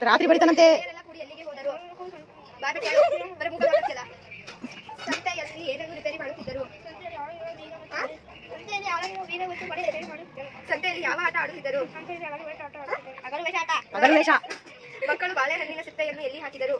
ರಾತ್ರಿ ಬಡಿತಾನಂತೆ ಎಲ್ಲ ಕೂಡಿ ಎಲ್ಲಿಗೆ ಹೋದರು ಬಾರ್ಬೆಟ್ ಯಾರು? ಬರೀ ಮುಖ ನೋಡಕ್ಕೆಲ್ಲ. ಸಂತೆಯಲ್ಲಿ ಏನೇನು ರಿಪೇರಿ ಮಾಡುತ್ತಿದ್ದರು ಆ? ಸಂತೆಯಲ್ಲಿ ಯಾವ ಆಟ ಆಡುತ್ತಿದ್ದರು ಹಗಲು ವೇಷ ಆಟ. ಅದರ ವೇಷ ಮಕ್ಕಳು ಬಾಳೆಹಣ್ಣಿನ ಸಿಪ್ಪೆಯನ್ನು ಎಲ್ಲಿ ಹಾಕಿದರು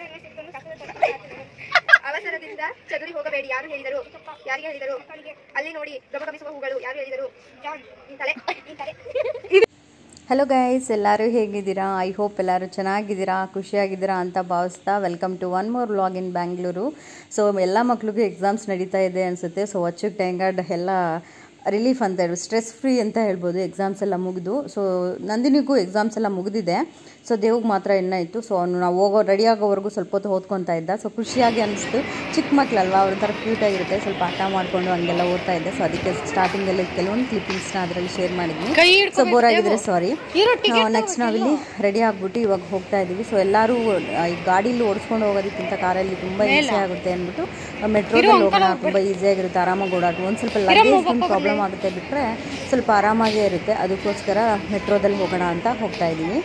ಅವಸರದಿಂದ ಚದುರಿ ಹೋಗಬೇಡಿ ಯಾರು ಹೇಳಿದರು ಯಾರಿಗೆ ಹೇಳಿದರು ಅಲ್ಲಿ ನೋಡಿ ಗಮಗಮಿಸುವ ಹೂಗಳು ಯಾರು ಹೇಳಿದರು ಈ ತಲೆ ಈ ತಲೆ ಹಲೋ ಗೈಸ್ ಎಲ್ಲರೂ ಹೇಗಿದ್ದೀರಾ ಐ ಹೋಪ್ ಎಲ್ಲರೂ ಚೆನ್ನಾಗಿದ್ದೀರಾ ಖುಷಿಯಾಗಿದ್ದೀರಾ ಅಂತ ಭಾವಿಸ್ತಾ welcome to one more vlog in Bangalore so ಎಲ್ಲ ಮಕ್ಳಿಗೂ ಎಕ್ಸಾಮ್ಸ್ ನಡೀತಾ ಇದೆ ಅನಿಸುತ್ತೆ ಸೊ ಅಚ್ಚುಕ್ ಟ್ಯಾಂಗರ್ಡ್ ಎಲ್ಲ ರಿಲೀಫ್ ಅಂತ ಹೇಳಿ ಸ್ಟ್ರೆಸ್ ಫ್ರೀ ಅಂತ ಹೇಳ್ಬೋದು ಎಕ್ಸಾಮ್ಸ್ ಎಲ್ಲ ಮುಗಿದು ಸೊ ನಂದಿನಿಗೂ ಎಕ್ಸಾಮ್ಸ್ ಎಲ್ಲ ಮುಗಿದಿದೆ ಸೊ ದೇವ್ಗೆ ಮಾತ್ರ ಇನ್ನೂ ಇತ್ತು ಸೊ ಅವನು ನಾವು ಹೋಗೋ ರೆಡಿ ಆಗೋವರೆಗೂ ಸ್ವಲ್ಪ ಹೊತ್ತು ಓದ್ಕೊತಾ ಇದ್ದ ಸೊ ಖುಷಿಯಾಗಿ ಅನಿಸ್ತು ಚಿಕ್ಕ ಮಕ್ಕಳಲ್ವಾ ಅವ್ರ ಥರ ಕ್ಯೂಟಾಗಿರುತ್ತೆ ಸ್ವಲ್ಪ ಆಟ ಮಾಡಿಕೊಂಡು ಹಂಗೆಲ್ಲ ಓದ್ತಾ ಇದ್ದೆ ಸೊ ಅದಕ್ಕೆ ಸ್ಟಾರ್ಟಿಂಗಲ್ಲಿ ಕೆಲವೊಂದು ಕ್ಲಿಪ್ಪಿಂಗ್ಸ್ನ ಅದರಲ್ಲಿ ಶೇರ್ ಮಾಡಿದ್ವಿ ಕೈ ಸೊ ಬೋರ್ ಆಗಿದ್ರೆ ಸಾರಿ ನೆಕ್ಸ್ಟ್ ನಾವಿಲ್ಲಿ ರೆಡಿ ಆಗ್ಬಿಟ್ಟು ಇವಾಗ ಹೋಗ್ತಾ ಇದೀವಿ ಸೊ ಎಲ್ಲರೂ ಈ ಗಾಡಿಲಿ ಓಡಿಸ್ಕೊಂಡು ಹೋಗೋದಕ್ಕಿಂತ ಕಾರಲ್ಲಿ ತುಂಬಾ ಈಸಿ ಆಗುತ್ತೆ ಅಂದ್ಬಿಟ್ಟು ಮೆಟ್ರೋದಲ್ಲಿ ಹೋಗೋಣ ತುಂಬಾ ಈಸಿ ಆಗಿರುತ್ತೆ ಆರಾಮಾಗಿ ಓಡಾಟ ಒಂದು ಸ್ವಲ್ಪ ಲಗೇಜ್ ಪ್ರಾಬ್ಲಮ್ ಆಗುತ್ತೆ ಬಿಟ್ರೆ ಸ್ವಲ್ಪ ಆರಾಮಾಗೇ ಇರುತ್ತೆ ಅದಕ್ಕೋಸ್ಕರ ಮೆಟ್ರೋದಲ್ಲಿ ಹೋಗೋಣ ಅಂತ ಹೋಗ್ತಾ ಇದ್ದೀವಿ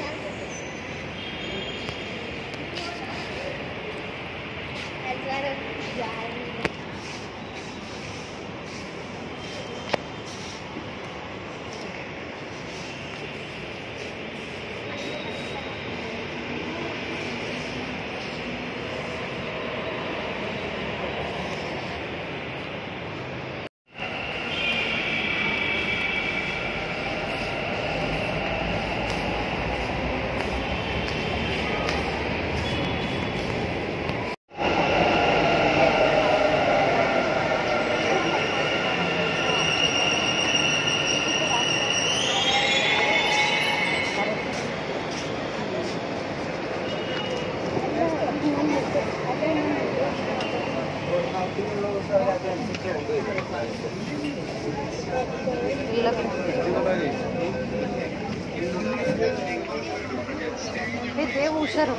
ದೇವು ಹುಷಾರು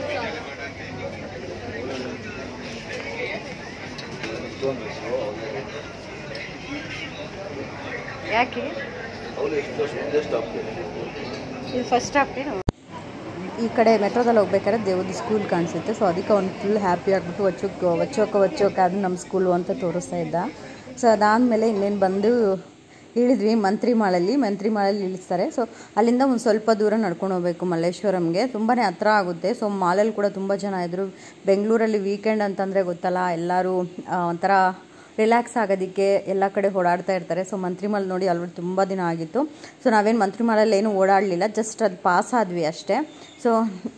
ಯಾಕೆ ಇದು ಫಸ್ಟ್ ಸ್ಟಾಪ್ ಏನು ಈ ಕಡೆ ಮೆಟ್ರೋದಲ್ಲಿ ಹೋಗ್ಬೇಕಾದ್ರೆ ದೇವ್ರದ್ದು ಸ್ಕೂಲ್ ಕಾಣಿಸುತ್ತೆ ಸೊ ಅದಕ್ಕೆ ಅವ್ನು ಫುಲ್ ಹ್ಯಾಪಿ ಆಗಿಬಿಟ್ಟು ವಚ್ಚೋಕ್ ವಚ್ಚೋಕ ವಚ್ಚೋಕ ಅದು ನಮ್ಮ ಸ್ಕೂಲು ಅಂತ ತೋರಿಸ್ತಾ ಇದ್ದ ಸೊ ಅದಾದಮೇಲೆ ಇನ್ನೇನು ಬಂದು ಇಳಿದ್ವಿ ಮಂತ್ರಿಮಾಳಲ್ಲಿ ಮಂತ್ರಿಮಾಳಲ್ಲಿ ಇಳಿಸ್ತಾರೆ ಸೊ ಅಲ್ಲಿಂದ ಒಂದು ಸ್ವಲ್ಪ ದೂರ ನಡ್ಕೊಂಡು ಹೋಗ್ಬೇಕು ಮಲ್ಲೇಶ್ವರಂಗೆ ತುಂಬಾ ಹತ್ರ ಆಗುತ್ತೆ ಸೊ ಮಾಲಲ್ಲಿ ಕೂಡ ತುಂಬ ಜನ ಇದ್ದರು ಬೆಂಗಳೂರಲ್ಲಿ ವೀಕೆಂಡ್ ಅಂತಂದರೆ ಗೊತ್ತಲ್ಲ ಎಲ್ಲರೂ ಆ, ಒಂಥರ ರಿಲ್ಯಾಕ್ಸ್ ಆಗೋದಕ್ಕೆ ಎಲ್ಲ ಕಡೆ ಓಡಾಡ್ತಾ ಇರ್ತಾರೆ ಸೊ ಮಂತ್ರಿಮಾಲ್ ನೋಡಿ ಆಲ್ರೆಡಿ ತುಂಬ ದಿನ ಆಗಿತ್ತು ಸೊ ನಾವೇನು ಮಂತ್ರಿಮಾಲಲ್ಲಿ ಏನು ಓಡಾಡಲಿಲ್ಲ ಜಸ್ಟ್ ಅದು ಪಾಸ್ ಆದ್ವಿ ಅಷ್ಟೇ ಸೊ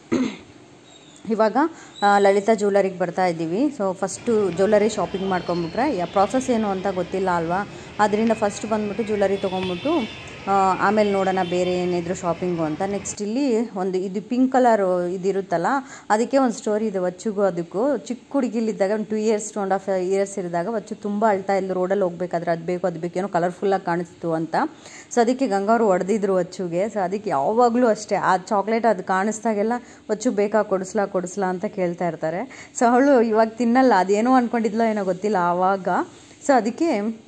ಇವಾಗ ಆ, ಲಲಿತಾ ಜ್ಯುವೆಲರಿಗೆ ಬರ್ತಾ ಇದ್ದೀವಿ ಸೊ ಫಸ್ಟು ಜ್ಯುವೆಲರಿ ಶಾಪಿಂಗ್ ಮಾಡ್ಕೊಂಬಿಟ್ರೆ ಯಾ ಪ್ರಾಸೆಸ್ ಏನು ಅಂತ ಗೊತ್ತಿಲ್ಲ ಅಲ್ವಾ ಅದರಿಂದ ಫಸ್ಟ್ ಬಂದ್ಬಿಟ್ಟು ಜ್ಯುವೆಲರಿ ತೊಗೊಂಬಿಟ್ಟು ಆ, ಆಮೇಲೆ ನೋಡೋಣ ಬೇರೆ ಏನಿದ್ರು ಶಾಪಿಂಗು ಅಂತ ನೆಕ್ಸ್ಟ್ ಇಲ್ಲಿ ಒಂದು ಇದು ಪಿಂಕ್ ಕಲರ್ ಇದಿರುತ್ತಲ್ಲ ಅದಕ್ಕೆ ಒಂದು ಸ್ಟೋರಿ ಇದೆ ವಚ್ಚುಗೂ ಅದಕ್ಕೂ ಚಿಕ್ಕ ಹುಡುಗಿಲಿದ್ದಾಗ ಒಂದು two years to and half years ಇರಿದಾಗ ವಚ್ಚು ತುಂಬ ಅಳ್ತಾ ಇದ್ಲು ರೋಡಲ್ಲಿ ಹೋಗ್ಬೇಕಾದ್ರೆ ಅದು ಬೇಕು ಅದು ಬೇಕು ಏನೋ ಕಲರ್ಫುಲ್ಲಾಗಿ ಕಾಣಿಸ್ತು ಅಂತ ಸೊ ಅದಕ್ಕೆ ಗಂಗಾವರು ಹೊಡೆದಿದ್ರು ವಚ್ಚುಗೆ ಸೊ ಅದಕ್ಕೆ ಯಾವಾಗಲೂ ಅಷ್ಟೇ ಆ ಚಾಕ್ಲೇಟ್ ಅದು ಕಾಣಿಸ್ದಾಗೆಲ್ಲ ವಚ್ಚು ಬೇಕಾ ಕೊಡಿಸ್ಲಾ ಕೊಡಿಸ್ಲಾ ಅಂತ ಕೇಳ್ತಾ ಇರ್ತಾರೆ ಸೊ ಅವಳು ಇವಾಗ ತಿನ್ನಲ್ಲ ಅದೇನೋ ಅಂದ್ಕೊಂಡಿದ್ಲೋ ಏನೋ ಗೊತ್ತಿಲ್ಲ ಆವಾಗ ಸೊ ಅದಕ್ಕೆ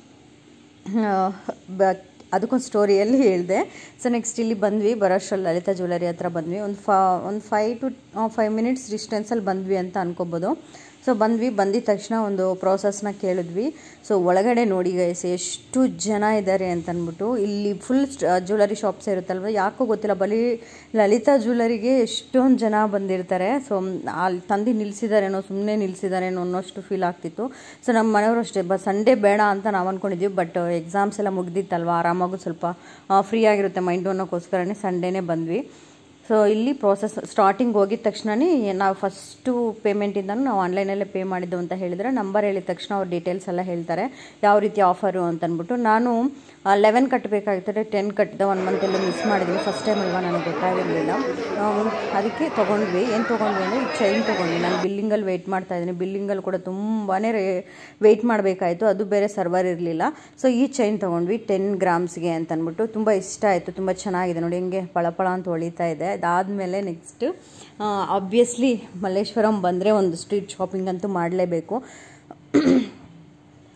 ಆ, ಬ ಅದಕ್ಕೊಂದು ಸ್ಟೋರಿಯಲ್ಲಿ ಹೇಳಿದೆ ಸೊ ನೆಕ್ಸ್ಟ್ ಇಲ್ಲಿ ಬಂದ್ವಿ ಬರೋಷ್ಟ್ರಲ್ಲಿ ಲಲಿತಾ ಜ್ಯುವೆಲರಿ ಹತ್ರ ಬಂದ್ವಿ ಒಂದು ಫಾ ಒಂದು ಫೈವ್ ಟು ಫೈವ್ ಮಿನಿಟ್ಸ್ ಡಿಸ್ಟೆನ್ಸಲ್ಲಿ ಬಂದ್ವಿ ಅಂತ ಅನ್ಕೋಬೋದು ಸೊ ಬಂದ್ವಿ ಬಂದಿದ ತಕ್ಷಣ ಒಂದು ಪ್ರೋಸೆಸ್ನ ಕೇಳಿದ್ವಿ ಸೊ ಒಳಗಡೆ ನೋಡಿ ಗೈಸ್ ಎಷ್ಟು ಜನ ಇದ್ದಾರೆ ಅಂತ ಅಂದ್ಬಿಟ್ಟು ಇಲ್ಲಿ ಫುಲ್ ಜ್ಯುವೆಲರಿ ಶಾಪ್ಸ್ ಇರುತ್ತಲ್ವ ಯಾಕೋ ಗೊತ್ತಿಲ್ಲ ಬರೀ ಲಲಿತಾ ಜ್ಯುವೆಲರಿಗೆ ಎಷ್ಟೊಂದು ಜನ ಬಂದಿರ್ತಾರೆ ಸೊ ಅಲ್ಲಿ ತಂದು ನಿಲ್ಲಿಸಿದಾರೇನೋ ಸುಮ್ಮನೆ ನಿಲ್ಲಿಸಿದಾರೇನೋ ಅನ್ನೋಷ್ಟು ಫೀಲ್ ಆಗ್ತಿತ್ತು ಸೊ ನಮ್ಮ ಮನೆಯವರು ಅಷ್ಟೇ ಬ ಸಂಡೇ ಬೇಡ ಅಂತ ನಾವು ಅಂದ್ಕೊಂಡಿದ್ವಿ ಬಟ್ ಎಕ್ಸಾಮ್ಸ್ ಎಲ್ಲ ಮುಗ್ದಿತ್ತಲ್ವ ಆರಾಮಾಗೂ ಸ್ವಲ್ಪ ಫ್ರೀ ಆಗಿರುತ್ತೆ ಮೈಂಡು ಅನ್ನೋಕ್ಕೋಸ್ಕರನೇ ಸಂಡೇನೇ ಬಂದ್ವಿ ಸೊ ಇಲ್ಲಿ ಪ್ರೋಸೆಸ್ ಸ್ಟಾರ್ಟಿಂಗ್ ಹೋಗಿದ ತಕ್ಷಣನೇ ನಾವು ಫಸ್ಟು ಪೇಮೆಂಟಿಂದನೂ ನಾವು ಆನ್ಲೈನಲ್ಲೇ ಪೇ ಮಾಡಿದ್ದು ಅಂತ ಹೇಳಿದರೆ ನಂಬರ್ ಹೇಳಿದ ತಕ್ಷಣ ಅವ್ರು ಡೀಟೇಲ್ಸ್ ಎಲ್ಲ ಹೇಳ್ತಾರೆ ಯಾವ ರೀತಿ ಆಫರು ಅಂತ ಅಂದ್ಬಿಟ್ಟು ನಾನು ಲೆವೆನ್ ಕಟ್ಟಬೇಕಾಗಿತ್ತು ಟೆನ್ ಕಟ್ಟಿದೆ ಒನ್ ಮಂತೆಲ್ಲ ಮಿಸ್ ಮಾಡಿದ್ವಿ ಫಸ್ಟ್ ಟೈಮ್ ಅಲ್ವಾ ನನಗೆ ಗೊತ್ತಾಗಿರಲಿಲ್ಲ ಅದಕ್ಕೆ ತೊಗೊಂಡ್ವಿ ಏನು ತೊಗೊಂಡ್ವಿ ಅಂದರೆ ಚೈನ್ ತೊಗೊಂಡ್ವಿ ನಾನು ಬಿಲ್ಲಿಂಗಲ್ಲಿ ವೆಯ್ಟ್ ಮಾಡ್ತಾ ಇದ್ದೀನಿ ಬಿಲ್ಲಿಂಗಲ್ಲಿ ಕೂಡ ತುಂಬಾ ರೇ ವೆಯ್ಟ್ ಮಾಡಬೇಕಾಯಿತು ಅದು ಬೇರೆ ಸರ್ವರ್ ಇರಲಿಲ್ಲ ಸೊ ಈ ಚೈನ್ ತೊಗೊಂಡ್ವಿ ಟೆನ್ ಗ್ರಾಮ್ಸ್ಗೆ ಅಂತ ಅಂದ್ಬಿಟ್ಟು ತುಂಬ ಇಷ್ಟ ಆಯಿತು ತುಂಬ ಚೆನ್ನಾಗಿದೆ ನೋಡಿ ಹಿಂಗೆ ಪಳಪಳ ಅಂತ ಹೊಳಿತಾ ಇದೆ ಅದಾದಮೇಲೆ ನೆಕ್ಸ್ಟ್ ಆಬ್ವಿಯಸ್ಲಿ ಮಲ್ಲೇಶ್ವರಂ ಬಂದರೆ ಒಂದು ಸ್ಟ್ರೀಟ್ ಶಾಪಿಂಗ್ ಅಂತೂ ಮಾಡಲೇಬೇಕು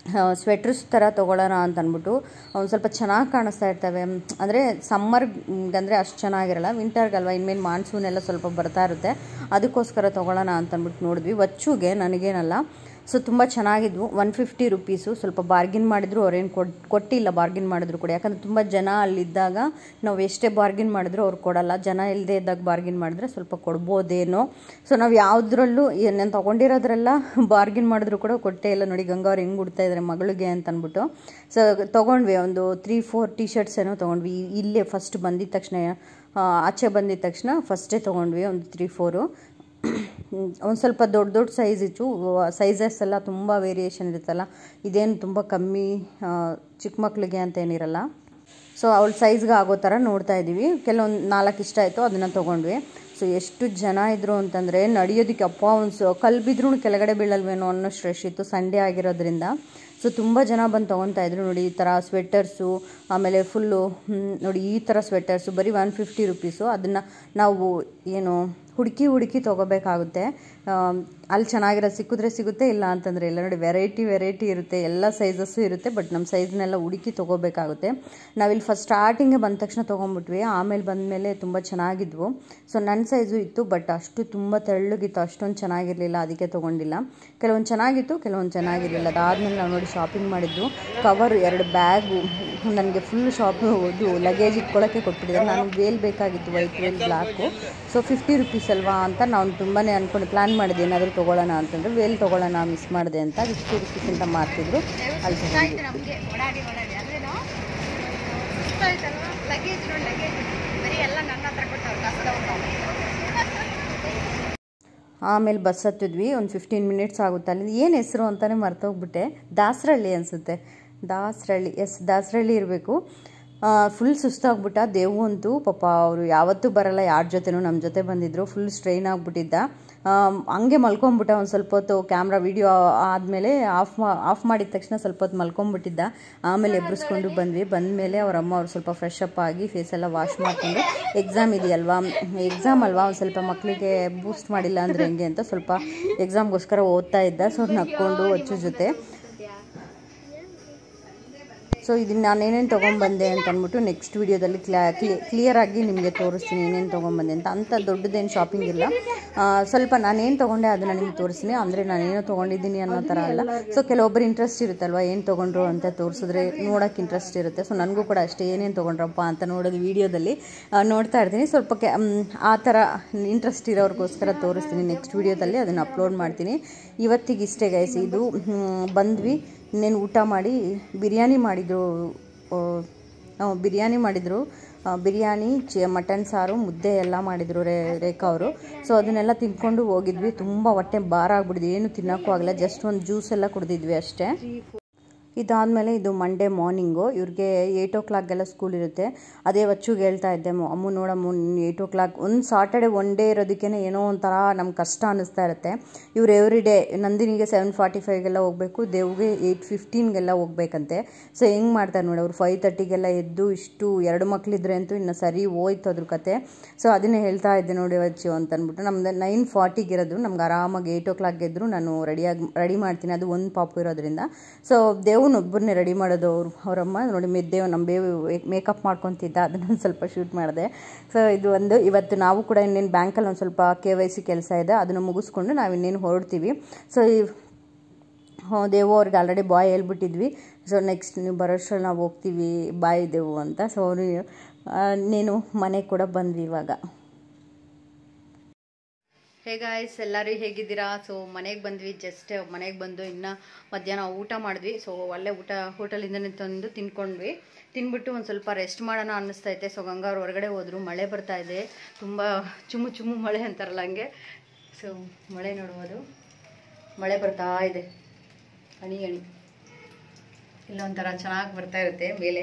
ಸ್ವೆಟ್ರಸ್ ಥರ ತೊಗೊಳ್ಳೋಣ ಅಂತ ಅಂದ್ಬಿಟ್ಟು ಒಂದು ಸ್ವಲ್ಪ ಚೆನ್ನಾಗಿ ಕಾಣಿಸ್ತಾ ಇರ್ತವೆ ಅಂದರೆ ಸಮ್ಮರ್ಗಂದರೆ ಅಷ್ಟು ಚೆನ್ನಾಗಿರಲ್ಲ ವಿಂಟರ್ಗಲ್ವ ಇನ್ಮೇಲೆ ಮಾನ್ಸೂನ್ ಎಲ್ಲ ಸ್ವಲ್ಪ ಬರ್ತಾ ಇರುತ್ತೆ ಅದಕ್ಕೋಸ್ಕರ ತೊಗೊಳ್ಳೋಣ ಅಂತ ಅಂದ್ಬಿಟ್ಟು ನೋಡಿದ್ವಿ ವಚ್ಚುಗೆ ನನಗೇನಲ್ಲ ಸೊ ತುಂಬ ಚೆನ್ನಾಗಿದ್ವು ಒನ್ ಫಿಫ್ಟಿ ರುಪೀಸು ಸ್ವಲ್ಪ ಬಾರ್ಗಿನ್ ಮಾಡಿದ್ರು ಅವ್ರೇನು ಕೊಡ್ ಕೊಟ್ಟಿಲ್ಲ ಬಾರ್ಗಿನ್ ಮಾಡಿದ್ರು ಕೂಡ ಯಾಕಂದರೆ ತುಂಬ ಜನ ಅಲ್ಲಿದ್ದಾಗ ನಾವು ಎಷ್ಟೇ ಬಾರ್ಗಿನ್ ಮಾಡಿದ್ರು ಅವ್ರು ಕೊಡಲ್ಲ ಜನ ಇಲ್ಲದೆ ಇದ್ದಾಗ ಬಾರ್ಗಿನ್ ಮಾಡಿದ್ರೆ ಸ್ವಲ್ಪ ಕೊಡ್ಬೋದೇನೋ ಸೊ ನಾವು ಯಾವುದ್ರಲ್ಲೂ ನಾನು ತೊಗೊಂಡಿರೋದ್ರೆಲ್ಲ ಬಾರ್ಗಿನ್ ಮಾಡಿದ್ರು ಕೂಡ ಕೊಟ್ಟೇ ಇಲ್ಲ ನೋಡಿ ಗಂಗಾ ಅವ್ರು ಹೆಂಗೆ ಉಡ್ತಾ ಇದ್ದಾರೆ ಮಗಳಿಗೆ ಅಂತ ಅಂದ್ಬಿಟ್ಟು ಸೊ ತೊಗೊಂಡ್ವಿ ಒಂದು ತ್ರೀ ಫೋರ್ ಟಿ ಶರ್ಟ್ಸ್ ಏನೋ ತೊಗೊಂಡ್ವಿ ಇಲ್ಲೇ ಫಸ್ಟ್ ಬಂದಿದ ತಕ್ಷಣ ಆ, ಆಚೆ ಬಂದಿದ ತಕ್ಷಣ ಫಸ್ಟೇ ತೊಗೊಂಡ್ವಿ ಒಂದು ತ್ರೀ ಫೋರು ಒಂದು ಸ್ವಲ್ಪ ದೊಡ್ಡ ದೊಡ್ಡ ಸೈಜ್ ಇತ್ತು ಸೈಜಸ್ ಎಲ್ಲ ತುಂಬ ವೇರಿಯೇಷನ್ ಇರುತ್ತಲ್ಲ ಇದೇನು ತುಂಬ ಕಮ್ಮಿ ಆ, ಚಿಕ್ಕ ಮಕ್ಕಳಿಗೆ ಅಂತ ಏನಿರಲ್ಲ ಸೊ ಅವಳ ಸೈಜ್ಗೆ ಆಗೋ ಥರ ನೋಡ್ತಾ ಇದ್ದೀವಿ ಕೆಲವೊಂದು ನಾಲ್ಕು ಇಷ್ಟ ಆಯಿತು ಅದನ್ನು ತೊಗೊಂಡ್ವಿ ಸೊ ಎಷ್ಟು ಜನ ಇದ್ರು ಅಂತಂದರೆ ನಡೆಯೋದಕ್ಕೆ ಅಪ್ಪ ಒಂದು ಸ ಕಲ್ಲು ಬಿದ್ರೂ ಕೆಳಗಡೆ ಬೀಳಲ್ವೇನೋ ಅನ್ನೋಷ್ಟು ರಶ್ ಇತ್ತು ಸಂಡೇ ಆಗಿರೋದ್ರಿಂದ ಸೊ ತುಂಬ ಜನ ಬಂದು ತೊಗೊತಾ ಇದ್ರು ನೋಡಿ ಈ ಥರ ಸ್ವೆಟರ್ಸು ಆಮೇಲೆ ಫುಲ್ಲು ನೋಡಿ ಈ ಥರ ಸ್ವೆಟರ್ಸು ಬರೀ ಒನ್ ಫಿಫ್ಟಿ ರುಪೀಸು ಅದನ್ನು ನಾವು ಏನು ಹುಡುಕಿ ಹುಡುಕಿ ತೊಗೋಬೇಕಾಗುತ್ತೆ ಆಮ್, ಅಲ್ಲಿ ಚೆನ್ನಾಗಿರೋದು ಸಿಕ್ಕಿದ್ರೆ ಸಿಗುತ್ತೆ ಇಲ್ಲ ಅಂತಂದರೆ ಇಲ್ಲ ನೋಡಿ ವೆರೈಟಿ ವೆರೈಟಿ ಇರುತ್ತೆ ಎಲ್ಲ ಸೈಜಸ್ಸು ಇರುತ್ತೆ ಬಟ್ ನಮ್ಮ ಸೈಜ್ನೆಲ್ಲ ಹುಡುಕಿ ತೊಗೋಬೇಕಾಗುತ್ತೆ ನಾವಿಲ್ಲಿ ಫಸ್ಟ್ ಸ್ಟಾರ್ಟಿಂಗೆ ಬಂದ ತಕ್ಷಣ ತೊಗೊಂಬಿಟ್ವಿ ಆಮೇಲೆ ಬಂದಮೇಲೆ ತುಂಬ ಚೆನ್ನಾಗಿದ್ವು ಸೊ ನನ್ನ ಸೈಜು ಇತ್ತು ಬಟ್ ಅಷ್ಟು ತುಂಬ ತೆಳ್ಳಗಿತ್ತು ಅಷ್ಟೊಂದು ಚೆನ್ನಾಗಿರಲಿಲ್ಲ ಅದಕ್ಕೆ ತೊಗೊಂಡಿಲ್ಲ ಕೆಲವೊಂದು ಚೆನ್ನಾಗಿತ್ತು ಕೆಲವೊಂದು ಚೆನ್ನಾಗಿರಲಿಲ್ಲ ಅದಾದಮೇಲೆ ನಾವು ನೋಡಿ ಶಾಪಿಂಗ್ ಮಾಡಿದ್ದು ಕವರ್ ಎರಡು ಬ್ಯಾಗು ನನಗೆ ಫುಲ್ ಶಾಪ್ ಇದು ಲಗೇಜ್ ಇಟ್ಕೊಳ್ಳೋಕ್ಕೆ ಕೊಟ್ಬಿಟ್ಟಿದ್ದಾರೆ ನಾನು ವೇಲ್ ಬೇಕಾಗಿತ್ತು white veil black so fifty rupees ಅಲ್ವಾ ಅಂತ ನಾನು ತುಂಬಾ ಅಂದ್ಕೊಂಡು ಪ್ಲ್ಯಾನ್ ಮಾಡಿದೆ ಏನಾದರೂ ತೊಗೊಳ್ಳೋಣ ಅಂತಂದರೆ ವೇಲ್ ತೊಗೊಳ್ಳೋಣ ಮಿಸ್ ಮಾಡಿದೆ ಅಂತ ಫಿಫ್ಟಿ ರುಪೀಸ್ ಅಂತ ಮಾರ್ತಿದ್ರು ಅಲ್ಲಿ ತೊಗೊಂಡ್ವಿ. ನಮಗೆ ಓಡಾಡಿ ಓಡಾಡಿ ಅಂದ್ರೇನು ಇಷ್ಟ ಆಯ್ತಲ್ವಾ ಲಗೇಜ್ ನೋಡಿ ಲಗೇಜ್ ಬರೀ ಎಲ್ಲ ನನ್ನ ಹತ್ರ ಕೊಟ್ಟವ್ರು ಕಷ್ಟ ಆಮೇಲೆ ಬಸ್ ಹತ್ತಿದ್ವಿ ಒಂದು ಫಿಫ್ಟೀನ್ ಮಿನಿಟ್ಸ್ ಆಗುತ್ತೆ ಅಲ್ಲಿ ಏನು ಹೆಸರು ಅಂತಲೇ ಮರ್ತೋಗ್ಬಿಟ್ಟೆ ದಾಸರಳ್ಳಿ ಅನಿಸುತ್ತೆ ದಾಸರಳ್ಳಿ ಎಸ್ ದಾಸರಳ್ಳಿ ಇರಬೇಕು ಫುಲ್ ಸುಸ್ತಾಗ್ಬಿಟ್ಟ ದೇವು ಅಂತೂ ಪಾಪ ಅವರು ಯಾವತ್ತೂ ಬರಲ್ಲ ಯಾರ ಜೊತೆನೂ ನಮ್ಮ ಜೊತೆ ಬಂದಿದ್ರು ಫುಲ್ ಸ್ಟ್ರೈನ್ ಆಗಿಬಿಟ್ಟಿದ್ದ ಹಂಗೆ ಮಲ್ಕೊಂಬಿಟ್ಟ ಒಂದು ಸ್ವಲ್ಪ ಹೊತ್ತು ಕ್ಯಾಮ್ರಾ ವಿಡಿಯೋ ಆದಮೇಲೆ ಆಫ್ ಮಾ ಆಫ್ ಮಾಡಿದ ತಕ್ಷಣ ಸ್ವಲ್ಪ ಹೊತ್ತು ಮಲ್ಕೊಂಬಿಟ್ಟಿದ್ದ ಆಮೇಲೆ ಎಬ್ರಿಸ್ಕೊಂಡು ಬಂದ್ವಿ ಬಂದಮೇಲೆ ಅವ್ರ ಅಮ್ಮ ಅವ್ರು ಸ್ವಲ್ಪ ಫ್ರೆಶ್ ಅಪ್ ಆಗಿ ಫೇಸ್ ಎಲ್ಲ ವಾಶ್ ಮಾಡ್ಕೊಂಡು ಎಕ್ಸಾಮ್ ಇದೆಯಲ್ವಾ ಎಕ್ಸಾಮ್ ಅಲ್ವಾ ಒಂದು ಸ್ವಲ್ಪ ಮಕ್ಕಳಿಗೆ ಬೂಸ್ಟ್ ಮಾಡಿಲ್ಲ ಅಂದರೆ ಹೆಂಗೆ ಅಂತ ಸ್ವಲ್ಪ ಎಕ್ಸಾಮ್ಗೋಸ್ಕರ ಓದ್ತಾ ಇದ್ದ ಸೊ ನಕ್ಕೊಂಡು ಅಚ್ಚು ಜೊತೆ ಸೊ ಇದನ್ನ ನಾನು ಏನೇನು ತೊಗೊಂಬಂದೆ ಅಂತ ಅಂದ್ಬಿಟ್ಟು ನೆಕ್ಸ್ಟ್ ವೀಡಿಯೋದಲ್ಲಿ ಕ್ಲಾ ಕ್ಲಿಯರ್ ಆಗಿ ನಿಮಗೆ ತೋರಿಸ್ತೀನಿ ಏನೇನು ತೊಗೊಂಬಂದೆ ಅಂತ ಅಂಥ ದೊಡ್ಡದೇನು ಶಾಪಿಂಗ್ ಇಲ್ಲ ಆ, ಸ್ವಲ್ಪ ನಾನೇನು ತೊಗೊಂಡೆ ಅದನ್ನು ನಿಮ್ಗೆ ತೋರಿಸ್ತೀನಿ ಅಂದರೆ ನಾನೇನೋ ತೊಗೊಂಡಿದ್ದೀನಿ ಅನ್ನೋ ಥರ ಅಲ್ಲ ಸೊ ಕೆಲವೊಬ್ಬರು ಇಂಟ್ರೆಸ್ಟ್ ಇರುತ್ತಲ್ವ ಏನು ತೊಗೊಂಡ್ರು ಅಂತ ತೋರಿಸಿದ್ರೆ ನೋಡೋಕೆ ಇಂಟ್ರೆಸ್ಟ್ ಇರುತ್ತೆ ಸೊ ನನಗೂ ಕೂಡ ಅಷ್ಟೇ ಏನೇನು ತೊಗೊಂಡ್ರಪ್ಪ ಅಂತ ನೋಡೋದು ವೀಡಿಯೋದಲ್ಲಿ ನೋಡ್ತಾ ಇರ್ತೀನಿ ಸ್ವಲ್ಪ ಕೆ ಮ್, ಆ ಥರ ಇಂಟ್ರೆಸ್ಟ್ ಇರೋರಿಗೋಸ್ಕರ ತೋರಿಸ್ತೀನಿ ನೆಕ್ಸ್ಟ್ ವೀಡಿಯೋದಲ್ಲಿ ಅದನ್ನು ಅಪ್ಲೋಡ್ ಮಾಡ್ತೀನಿ ಇವತ್ತಿಗೆ ಇಷ್ಟೇ ಗೈಸ್ ಇದು ಮ್, ಬಂದ್ವಿ ಇನ್ನೇನು ಊಟ ಮಾಡಿ ಬಿರಿಯಾನಿ ಮಾಡಿದರು ಬಿರಿಯಾನಿ ಮಾಡಿದರು ಬಿರಿಯಾನಿ ಚೆ ಮಟನ್ ಸಾರು ಮುದ್ದೆ ಎಲ್ಲ ಮಾಡಿದರು ರೇ ರೇಖಾ ಅವರು ಸೊ ಅದನ್ನೆಲ್ಲ ತಿನ್ಕೊಂಡು ಹೋಗಿದ್ವಿ ತುಂಬ ಹೊಟ್ಟೆ ಭಾರ ಆಗ್ಬಿಟ್ಟಿದ್ವಿ ಏನು ತಿನ್ನೋಕ್ಕೂ ಆಗಲ್ಲ ಜಸ್ಟ್ ಒಂದು ಜ್ಯೂಸ್ ಎಲ್ಲ ಕುಡಿದಿದ್ವಿ ಅಷ್ಟೇ ಇದಾದಮೇಲೆ ಇದು ಮಂಡೇ ಮಾರ್ನಿಂಗು ಇವ್ರಿಗೆ ಏಯ್ಟ್ ಓ ಕ್ಲಾಕ್ಗೆಲ್ಲ ಸ್ಕೂಲ್ ಇರುತ್ತೆ ಅದೇ ವಚ್ಚುಗೆ ಹೇಳ್ತಾ ಇದ್ದೆ ಮ- ಅಮ್ಮು ನೋಡಮ್ಮು ಏಯ್ಟ್ ಓ ಕ್ಲಾಕ್ ಒಂದು ಸಾಟರ್ಡೆ ಒನ್ ಡೇ ಇರೋದಕ್ಕೇ ಏನೋ ಒಂಥರ ನಮ್ಗೆ ಕಷ್ಟ ಅನ್ನಿಸ್ತಾ ಇರುತ್ತೆ ಇವ್ರು ಎವ್ರಿ ಡೇ ನಂದಿನಿಗೆ ಸೆವೆನ್ ಫಾರ್ಟಿ ಫೈವ್ಗೆಲ್ಲ ಹೋಗಬೇಕು ದೇವ್ಗೆ ಏಯ್ಟ್ ಫಿಫ್ಟೀನ್ಗೆಲ್ಲ ಹೋಗ್ಬೇಕಂತೆ ಸೊ ಹೆಂಗೆ ಮಾಡ್ತಾರೆ ನೋಡಿ ಅವ್ರು ಫೈವ್ ತರ್ಟಿಗೆಲ್ಲ ಎದ್ದು ಇಷ್ಟು ಎರಡು ಮಕ್ಕಳಿದ್ರೆ ಅಂತೂ ಇನ್ನು ಸರಿ ಹೋಯ್ತು ಅದ್ರ ಕತೆ ಸೊ ಅದನ್ನೇ ಹೇಳ್ತಾ ಇದ್ದೆ ನೋಡಿ ವಚ್ಚು ಅಂತ ಅಂದ್ಬಿಟ್ಟು ನಮ್ದು ನೈನ್ ಫಾರ್ಟಿಗೆ ಇರೋದು ನಮ್ಗೆ ಆರಾಮಾಗಿ ಏಯ್ಟ್ ಓ ಕ್ಲಾಕ್ ಗೆದ್ರು ನಾನು ರೆಡಿಯಾಗಿ ರೆಡಿ ಮಾಡ್ತೀನಿ ಅದು ಒಂದು ಪಾಪು ಇರೋದ್ರಿಂದ ಸೊ ದೇವನೊಬ್ಬರನ್ನೇ ರೆಡಿ ಮಾಡೋದು ಅವ್ರು ಅವರಮ್ಮ ನೋಡಿ ಮೆದ್ದೇವ್ ನಮ್ಮ ಬೇವು ಮೇಕಪ್ ಮಾಡ್ಕೊತಿದ್ದ ಅದನ್ನು ಸ್ವಲ್ಪ ಶೂಟ್ ಮಾಡಿದೆ ಸೊ ಇದು ಒಂದು ಇವತ್ತು ನಾವು ಕೂಡ ಇನ್ನೇನು ಬ್ಯಾಂಕಲ್ಲಿ ಒಂದು ಸ್ವಲ್ಪ ಕೆ ವೈ ಸಿ ಕೆಲಸ ಇದೆ ಅದನ್ನು ಮುಗಿಸ್ಕೊಂಡು ನಾವು ಇನ್ನೇನು ಹೊರಡ್ತೀವಿ ಸೊ ಈ ಹ್ಞೂ ದೇವು ಅವ್ರಿಗೆ ಆಲ್ರೆಡಿ ಬಾಯ್ ಹೇಳ್ಬಿಟ್ಟಿದ್ವಿ ಸೊ ನೆಕ್ಸ್ಟ್ ನೀವು ಬರೋಷ್ಟ್ರಲ್ಲಿ ನಾವು ಹೋಗ್ತೀವಿ ಬಾಯ್ ದೇವು ಅಂತ ಸೊ ಅವರು ನೀನು ಮನೆಗೆ ಕೂಡ ಬಂದ್ವಿ ಇವಾಗ ಹೇ ಗಾಯ್ಸ್ ಎಲ್ಲರೂ ಹೇಗಿದ್ದೀರಾ ಸೊ ಮನೆಗೆ ಬಂದ್ವಿ ಜಸ್ಟ್ ಮನೆಗೆ ಬಂದು ಇನ್ನು ಮಧ್ಯಾಹ್ನ ಊಟ ಮಾಡಿದ್ವಿ ಸೊ ಅಲ್ಲೇ ಊಟ ಹೋಟೆಲಿಂದನೇ ತಂದು ತಿನ್ಕೊಂಡ್ವಿ ತಿನ್ಬಿಟ್ಟು ಒಂದು ಸ್ವಲ್ಪ ರೆಸ್ಟ್ ಮಾಡೋಣ ಅನ್ನಿಸ್ತೈತೆ ಸೊ ಗಂಗಾ ಅವ್ರು ಹೊರಗಡೆ ಹೋದ್ರು ಮಳೆ ಬರ್ತಾ ಇದೆ ತುಂಬ ಚುಮ್ಮು ಚುಮ್ಮು ಮಳೆ ಅಂತಾರಲ್ಲ ಹಂಗೆ ಸೊ ಮಳೆ ನೋಡ್ಬೋದು ಮಳೆ ಬರ್ತಾ ಇದೆ ಹನಿ ಹನಿ ಇಲ್ಲೊಂಥರ ಚೆನ್ನಾಗಿ ಬರ್ತಾ ಇರುತ್ತೆ ಮೇಲೆ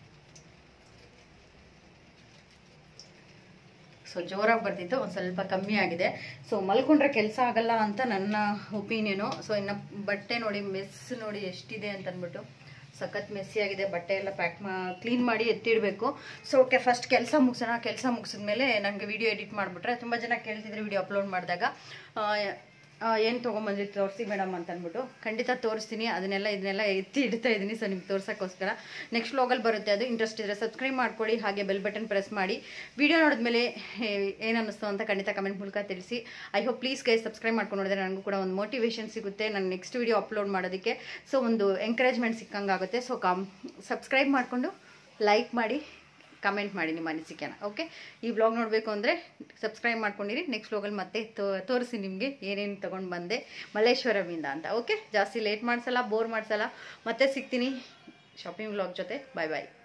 ಸೊ ಜೋರಾಗಿ ಬರ್ತಿತ್ತು ಒಂದು ಸ್ವಲ್ಪ ಕಮ್ಮಿ ಆಗಿದೆ ಸೊ ಮಲ್ಕೊಂಡ್ರೆ ಕೆಲಸ ಆಗಲ್ಲ ಅಂತ ನನ್ನ ಒಪಿನಿಯನು ಸೊ ಇನ್ನು ಬಟ್ಟೆ ನೋಡಿ ಮೆಸ್ ನೋಡಿ ಎಷ್ಟಿದೆ ಅಂತ ಅಂದ್ಬಿಟ್ಟು ಸಖತ್ ಮೆಸ್ಸಿ ಆಗಿದೆ ಬಟ್ಟೆ ಎಲ್ಲ ಪ್ಯಾಕ್ ಮಾ ಕ್ಲೀನ್ ಮಾಡಿ ಎತ್ತಿಡಬೇಕು ಸೊ ಓಕೆ ಫಸ್ಟ್ ಕೆಲಸ ಮುಗಿಸೋಣ ಕೆಲಸ ಮುಗಿಸಿದ್ಮೇಲೆ ನನಗೆ ವಿಡಿಯೋ ಎಡಿಟ್ ಮಾಡಿಬಿಟ್ರೆ ತುಂಬ ಜನ ಕೇಳ್ತಿದ್ರು ವಿಡಿಯೋ ಅಪ್ಲೋಡ್ ಮಾಡಿದಾಗ ಏನು ತೊಗೊಂಬಂದ್ರಿ ತೋರಿಸಿ ಮೇಡಮ್ ಅಂತ ಅಂದ್ಬಿಟ್ಟು ಖಂಡಿತ ತೋರಿಸ್ತೀನಿ ಅದನ್ನೆಲ್ಲ ಇದನ್ನೆಲ್ಲ ಎತ್ತಿ ಇಡ್ತಾ ಇದ್ದೀನಿ ಸೊ ನಿಮ್ಗೆ ತೋರ್ಸೋಕ್ಕೋಸ್ಕರ ನೆಕ್ಸ್ಟ್ ವ್ಲಾಗಲ್ಲಿ ಬರುತ್ತೆ ಅದು ಇಂಟ್ರೆಸ್ಟ್ ಇದ್ದರೆ ಸಬ್ಸ್ಕ್ರೈಬ್ ಮಾಡ್ಕೊಳ್ಳಿ ಹಾಗೆ ಬೆಲ್ ಬಟನ್ ಪ್ರೆಸ್ ಮಾಡಿ ವಿಡಿಯೋ ನೋಡಿದ್ಮೇಲೆ ಏನು ಅನ್ನಿಸ್ತು ಅಂತ ಖಂಡಿತ ಕಮೆಂಟ್ ಮೂಲಕ ತಿಳಿಸಿ I hope please guy subscribe ಮಾಡ್ಕೊಂಡು ನೋಡಿದ್ರೆ ನನಗೂ ಕೂಡ ಒಂದು ಮೋಟಿವೇಶನ್ ಸಿಗುತ್ತೆ ನಾನು ನೆಕ್ಸ್ಟ್ ವಿಡಿಯೋ ಅಪ್ಲೋಡ್ ಮಾಡೋದಕ್ಕೆ ಸೊ ಒಂದು ಎಂಕರೇಜ್ಮೆಂಟ್ ಸಿಕ್ಕಂಗಾಗುತ್ತೆ ಸೊ ಕಾಮ್ ಸಬ್ಸ್ಕ್ರೈಬ್ ಮಾಡಿಕೊಂಡು ಲೈಕ್ ಮಾಡಿ ಕಮೆಂಟ್ ಮಾಡಿ ನಿಮ್ಮ ಅನಿಸಿಕೆನ ಓಕೆ ಈ ಬ್ಲಾಗ್ ನೋಡಬೇಕು ಅಂದರೆ ಸಬ್ಸ್ಕ್ರೈಬ್ ಮಾಡ್ಕೊಂಡಿರಿ ನೆಕ್ಸ್ಟ್ ಬ್ಲಾಗಲ್ಲಿ ಮತ್ತೆ ತೋ ತೋರಿಸಿ ನಿಮಗೆ ಏನೇನು ತೊಗೊಂಡು ಬಂದೆ ಮಲ್ಲೇಶ್ವರಮಿಂದ ಅಂತ ಓಕೆ ಜಾಸ್ತಿ ಲೇಟ್ ಮಾಡಿಸಲ್ಲ ಬೋರ್ ಮಾಡಿಸಲ್ಲ ಮತ್ತೆ ಸಿಗ್ತೀನಿ ಶಾಪಿಂಗ್ ಬ್ಲಾಗ್ ಜೊತೆ ಬಾಯ್ ಬಾಯ್